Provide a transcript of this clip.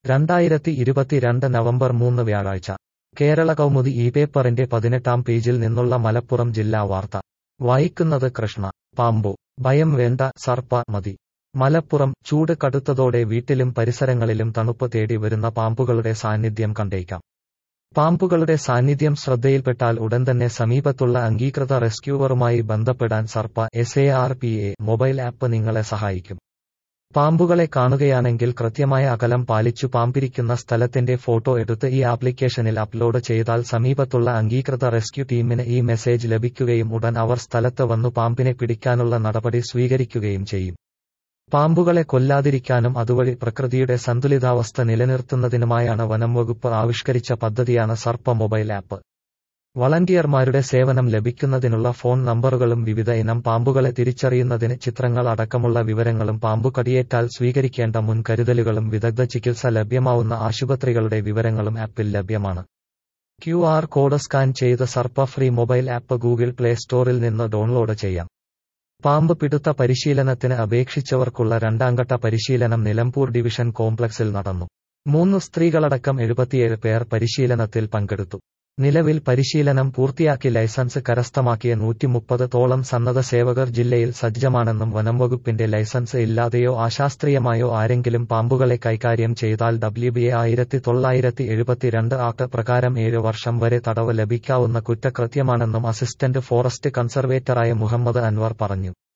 രണ്ടായിരത്തി ഇരുപത്തിരണ്ട് നവംബർ മൂന്ന് വ്യാഴാഴ്ച കേരള കൗമുദി ഈ പേപ്പറിന്റെ പതിനെട്ടാം പേജിൽ നിന്നുള്ള മലപ്പുറം ജില്ലാ വാർത്ത വായിക്കുന്നത് കൃഷ്ണ പാമ്പു ഭയം വേണ്ട സർപ്പ മതി മലപ്പുറം ചൂട് കടുത്തതോടെ വീട്ടിലും പരിസരങ്ങളിലും തണുപ്പ് തേടി വരുന്ന പാമ്പുകളുടെ സാന്നിധ്യം കണ്ടേക്കാം പാമ്പുകളുടെ സാന്നിധ്യം ശ്രദ്ധയിൽപ്പെട്ടാൽ ഉടൻ തന്നെ സമീപത്തുള്ള അംഗീകൃത റെസ്ക്യൂവറുമായി ബന്ധപ്പെടാൻ Sarpa S A R P A mobile app നിങ്ങളെ സഹായിക്കും പാമ്പുകളെ കാണുകയാണെങ്കിൽ കൃത്യമായ അകലം പാലിച്ചു പാമ്പിരിക്കുന്ന സ്ഥലത്തിന്റെ ഫോട്ടോ എടുത്ത് ഈ ആപ്ലിക്കേഷനിൽ അപ്ലോഡ് ചെയ്താൽ സമീപത്തുള്ള അംഗീകൃത റെസ്ക്യൂ ടീമിന് ഈ മെസ്സേജ് ലഭിക്കുകയും ഉടൻ അവർ സ്ഥലത്ത് വന്നു പാമ്പിനെ പിടിക്കാനുള്ള നടപടി സ്വീകരിക്കുകയും ചെയ്യും പാമ്പുകളെ കൊല്ലാതിരിക്കാനും അതുവഴി പ്രകൃതിയുടെ സന്തുലിതാവസ്ഥ നിലനിർത്തുന്നതിനുമായാണ് വനം വകുപ്പ് ആവിഷ്കരിച്ച പദ്ധതിയാണ് സർപ്പ മൊബൈൽ ആപ്പ് വളണ്ടിയർമാരുടെ സേവനം ലഭിക്കുന്നതിനുള്ള ഫോൺ നമ്പറുകളും വിവിധ ഇനം പാമ്പുകളെ തിരിച്ചറിയുന്നതിന് ചിത്രങ്ങൾ അടക്കമുള്ള വിവരങ്ങളും പാമ്പു കടിയേറ്റാൽ സ്വീകരിക്കേണ്ട മുൻകരുതലുകളും വിദഗ്ധ ചികിത്സ ലഭ്യമാവുന്ന ആശുപത്രികളുടെ വിവരങ്ങളും ആപ്പിൽ ലഭ്യമാണ് ക്യു ആർ കോഡ് സ്കാൻ ചെയ്ത് Sarpa free mobile app Google play സ്റ്റോറിൽ നിന്ന് ഡൗൺലോഡ് ചെയ്യാം പാമ്പ് പിടുത്ത പരിശീലനത്തിന് അപേക്ഷിച്ചവർക്കുള്ള രണ്ടാംഘട്ട പരിശീലനം നിലമ്പൂർ ഡിവിഷൻ കോംപ്ലക്സിൽ നടന്നു മൂന്ന് സ്ത്രീകളടക്കം എഴുപത്തിയേഴ് പേർ പരിശീലനത്തിൽ പങ്കെടുത്തു നിലവിൽ പരിശീലനം പൂർത്തിയാക്കി ലൈസൻസ് കരസ്ഥമാക്കിയ നൂറ്റിമുപ്പത് തോളം സന്നദ്ധ സേവകർ ജില്ലയിൽ സജ്ജമാണെന്നും വനംവകുപ്പിന്റെ ലൈസൻസ് ഇല്ലാതെയോ അശാസ്ത്രീയമായോ ആരെങ്കിലും പാമ്പുകളെ കൈകാര്യം ചെയ്താൽ ഡബ്ല്യു ബി എ ആയിരത്തി തൊള്ളായിരത്തി എഴുപത്തിരണ്ട് ആക്ട് പ്രകാരം ഏഴ് വർഷം വരെ തടവ് ലഭിക്കാവുന്ന കുറ്റകൃത്യമാണെന്നും അസിസ്റ്റന്റ് ഫോറസ്റ്റ് കൺസർവേറ്ററായ മുഹമ്മദ് അൻവർ പറഞ്ഞു